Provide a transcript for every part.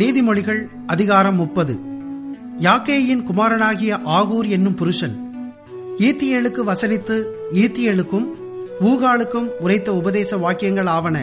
நீதிமொழிகள் அதிகாரம் முப்பது யாக்கேயின் குமாரனாகிய ஆகூர் என்னும் புருஷன் ஈத்தியேலுக்கு வசனித்து ஈத்தியேலுக்கும் ஊகாலுக்கும் உரைத்த உபதேச வாக்கியங்கள் ஆவன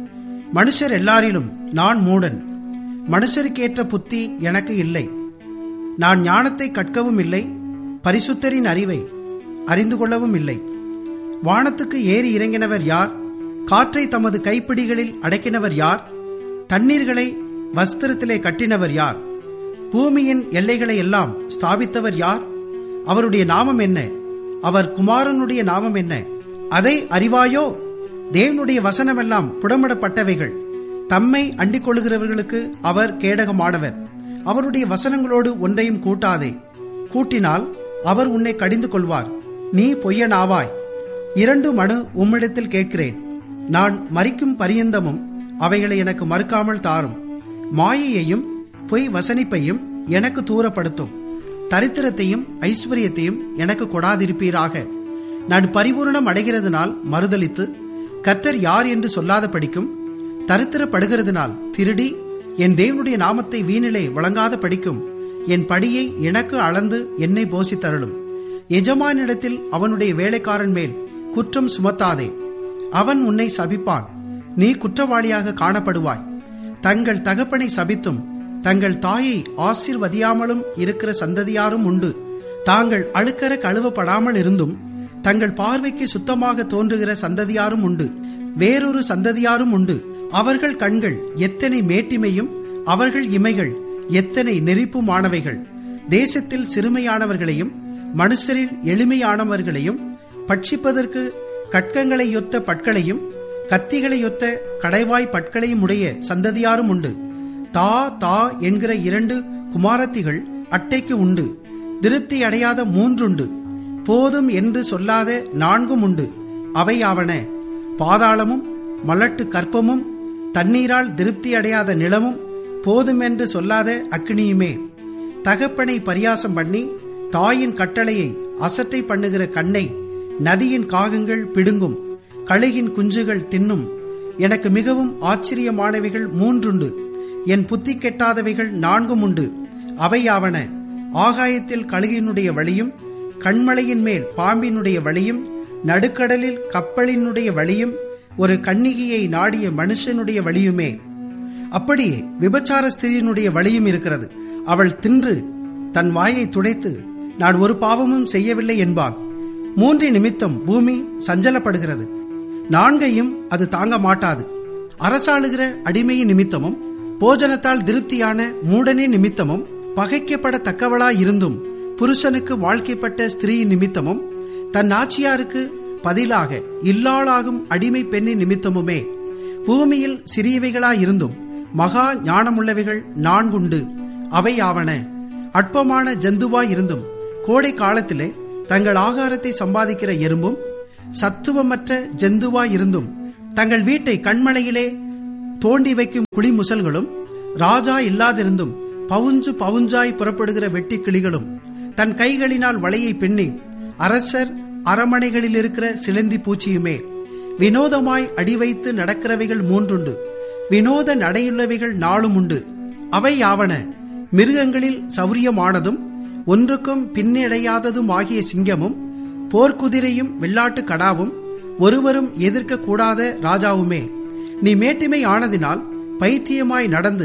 மனுஷர் எல்லாரிலும் நான் மூடன் மனுஷருக்கேற்ற புத்தி எனக்கு இல்லை நான் ஞானத்தை கற்கவும் இல்லை பரிசுத்தரின் அறிவை அறிந்து கொள்ளவும் இல்லை வானத்துக்கு ஏறி இறங்கினவர் யார் காற்றை தமது கைப்பிடிகளில் அடக்கினவர் யார் தண்ணீர்களை வஸ்திரத்திலே கட்டினவர் யார் பூமியின் எல்லைகளை எல்லாம் ஸ்தாபித்தவர் யார் அவருடைய நாமம் என்ன அவர் குமாரனுடைய நாமம் என்ன அதை அறிவாயோ தேவனுடைய வசனமெல்லாம் புடமிடப்பட்டவைகள் தம்மை அண்டிக் கொள்கிறவர்களுக்கு அவர் கேடகமானவர் அவருடைய வசனங்களோடு ஒன்றையும் கூட்டாதே கூட்டினால் அவர் உன்னை கடிந்து கொள்வார் நீ பொய்யனாவாய் இரண்டு மனு உம்மிடத்தில் கேட்கிறேன் நான் மறிக்கும் பரியந்தமும் அவைகளை எனக்கு மறுக்காமல் தாரும் மாயையையும் பொய் வசனிப்பையும் எனக்கு தூரப்படுத்தும் தரித்திரத்தையும் ஐஸ்வர்யத்தையும் எனக்கு கொடாதிருப்பீராக நான் பரிபூரணம் அடைகிறதுனால் மறுதலித்து கர்த்தர் யார் என்று சொல்லாத படிக்கும் தரித்திரப்படுகிறதுனால் திருடி என் தேவனுடைய நாமத்தை வீணிலே வழங்காத படிக்கும் என் படியை எனக்கு அளந்து என்னை போசித்தருளும் எஜமானிடத்தில் அவனுடைய வேலைக்காரன் மேல் குற்றம் சுமத்தாதே அவன் உன்னை சபிப்பான் நீ குற்றவாளியாக காணப்படுவாய் தங்கள் தகப்பனை சபித்தும் தங்கள் தாயை ஆசிர்வதியாமலும் இருக்கிற சந்ததியாரும் உண்டு தாங்கள் அழுக்கற கழுவப்படாமல் இருந்தும் தங்கள் பார்வைக்கு சுத்தமாக தோன்றுகிற சந்ததியாரும் உண்டு வேறொரு சந்ததியாரும் உண்டு அவர்கள் கண்கள் எத்தனை மேட்டிமையும் அவர்கள் இமைகள் எத்தனை நெறிப்புமானவைகள் தேசத்தில் சிறுமையானவர்களையும் மனுஷரில் எளிமையானவர்களையும் பட்சிப்பதற்கு கட்கங்களை ஒத்த பட்களையும் கத்திகளை ஒத்த கடைவாய் பட்களையும் உடைய சந்ததியாரும் உண்டு தா தா என்கிற இரண்டு குமாரத்திகள் அட்டைக்கு உண்டு திருப்தி அடையாத மூன்றுண்டு போதும் என்று சொல்லாத நான்கும் உண்டு அவையாவன பாதாளமும் மலட்டு கற்பமும் தண்ணீரால் திருப்தி அடையாத நிலமும் போதுமென்று சொல்லாத அக்னியுமே தகப்பனை பரியாசம் பண்ணி தாயின் கட்டளையை அசட்டை பண்ணுகிற கண்ணை நதியின் காகங்கள் பிடுங்கும் கழுகின் குஞ்சுகள் தின்னும் எனக்கு மிகவும் ஆச்சரியமானவைகள் மூன்றுண்டு என் புத்தி கெட்டாதவைகள் நான்கும் உண்டு அவையாவன ஆகாயத்தில் கழுகினுடைய வழியும் கண்மலையின் மேல் பாம்பினுடைய வழியும் நடுக்கடலில் கப்பலினுடைய வழியும் ஒரு கன்னிகையை நாடிய மனுஷனுடைய வழியுமே அப்படியே விபச்சார ஸ்திரீனுடைய வழியும் இருக்கிறது அவள் தின்று தன் வாயை துடைத்து நான் ஒரு பாவமும் செய்யவில்லை என்பாள் மூன்று நிமித்தம் பூமி சஞ்சலப்படுகிறது நான்கையும் அது தாங்க மாட்டாது அரசாளுகிற அடிமையின் நிமித்தமும் போஜனத்தால் திருப்தியான மூடனின் நிமித்தமும் பகைக்கப்படத்தக்கவளாயிருந்தும் புருஷனுக்கு வாழ்க்கைப்பட்ட ஸ்திரீயின் நிமித்தமும் தன் ஆட்சியாருக்கு பதிலாக இல்லாளாகும் அடிமை பெண்ணின் நிமித்தமுமே பூமியில் சிறியவைகளாயிருந்தும் மகா ஞானமுள்ளவைகள் நான்குண்டு அவை ஆவன அற்பமான ஜந்துவாயிருந்தும் கோடை காலத்திலே தங்கள் ஆகாரத்தை சம்பாதிக்கிற எறும்பும் சத்துவமற்ற ஜந்துவாயிருந்தும் தங்கள் வீட்டை கண்மலையிலே தோண்டி வைக்கும் குளிமுசல்களும் ராஜா இல்லாதிருந்தும் பவுஞ்சு பவுஞ்சாய் புறப்படுகிற வெட்டி கிளிகளும் தன் கைகளினால் வலையை பின்னி அரசர் அரமனைகளில் இருக்கிற சிலந்தி பூச்சியுமே வினோதமாய் அடி வைத்து நடக்கிறவைகள் மூன்றுண்டு வினோத நடையுள்ளவைகள் நாளும் உண்டு அவை யாவன மிருகங்களில் சௌரியமானதும் ஒன்றுக்கும் பின்னடையாததும் ஆகிய சிங்கமும் போர்க்குதிரையும் வெள்ளாட்டு கடாவும் ஒருவரும் எதிர்க்க கூடாத ராஜாவுமே நீ மேட்டிமை ஆனதினால் பைத்தியமாய் நடந்து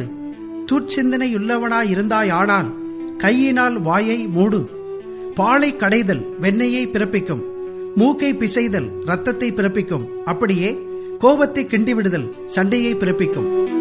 துர்ச்சிந்தனையுள்ளவனாயிருந்தாயானால் கையினால் வாயை மூடு பாலை கடைதல் வெண்ணெயை பிறப்பிக்கும் மூக்கை பிசைதல் ரத்தத்தை பிறப்பிக்கும் அப்படியே கோபத்தை கிண்டிவிடுதல் சண்டையை பிறப்பிக்கும்